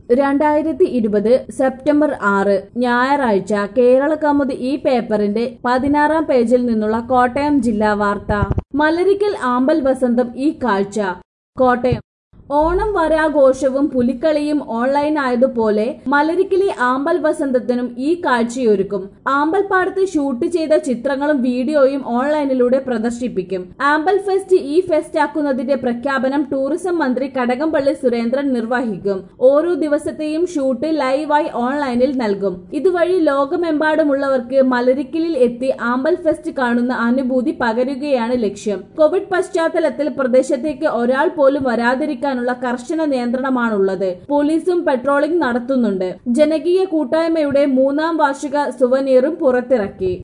രണ്ടായിരത്തി ഇരുപത് സെപ്റ്റംബർ ആറ് ഞായറാഴ്ച കേരള കൗമുദി ഈ പേപ്പറിന്റെ പതിനാറാം പേജിൽ നിന്നുള്ള കോട്ടയം ജില്ലാ വാർത്ത മലരിക്കൽ ആമ്പൽ വസന്തം ഈ കാഴ്ച കോട്ടയം ഓണം വരാഘോഷവും പുലിക്കളിയും ഓൺലൈൻ ആയതുപോലെ മലരിക്കലി ആമ്പൽ വസന്തത്തിനും ഈ കാഴ്ചയൊരുക്കും ആമ്പൽപ്പാടത്ത് ഷൂട്ട് ചെയ്ത ചിത്രങ്ങളും വീഡിയോയും ഓൺലൈനിലൂടെ പ്രദർശിപ്പിക്കും ആമ്പൽ ഫെസ്റ്റ് ഈ ഫെസ്റ്റ് ആക്കുന്നതിന്റെ പ്രഖ്യാപനം ടൂറിസം മന്ത്രി കടകംപള്ളി സുരേന്ദ്രൻ നിർവഹിക്കും ഓരോ ദിവസത്തെയും ഷൂട്ട് ലൈവായി ഓൺലൈനിൽ നൽകും ഇതുവഴി ലോകമെമ്പാടുമുള്ളവർക്ക് മലരിക്കലിൽ എത്തി ആമ്പൽ ഫെസ്റ്റ് കാണുന്ന അനുഭൂതി പകരുകയാണ് ലക്ഷ്യം കോവിഡ് പശ്ചാത്തലത്തിൽ പ്രദേശത്തേക്ക് ഒരാൾ പോലും വരാതിരിക്കാനുള്ള കർശന നിയന്ത്രണമാണുള്ളത് പോലീസും പെട്രോളിംഗ് നടത്തുന്നുണ്ട് ജനകീയ കൂട്ടായ്മയുടെ മൂന്നാം വാർഷിക സുവനീറും പുറത്തിറക്കി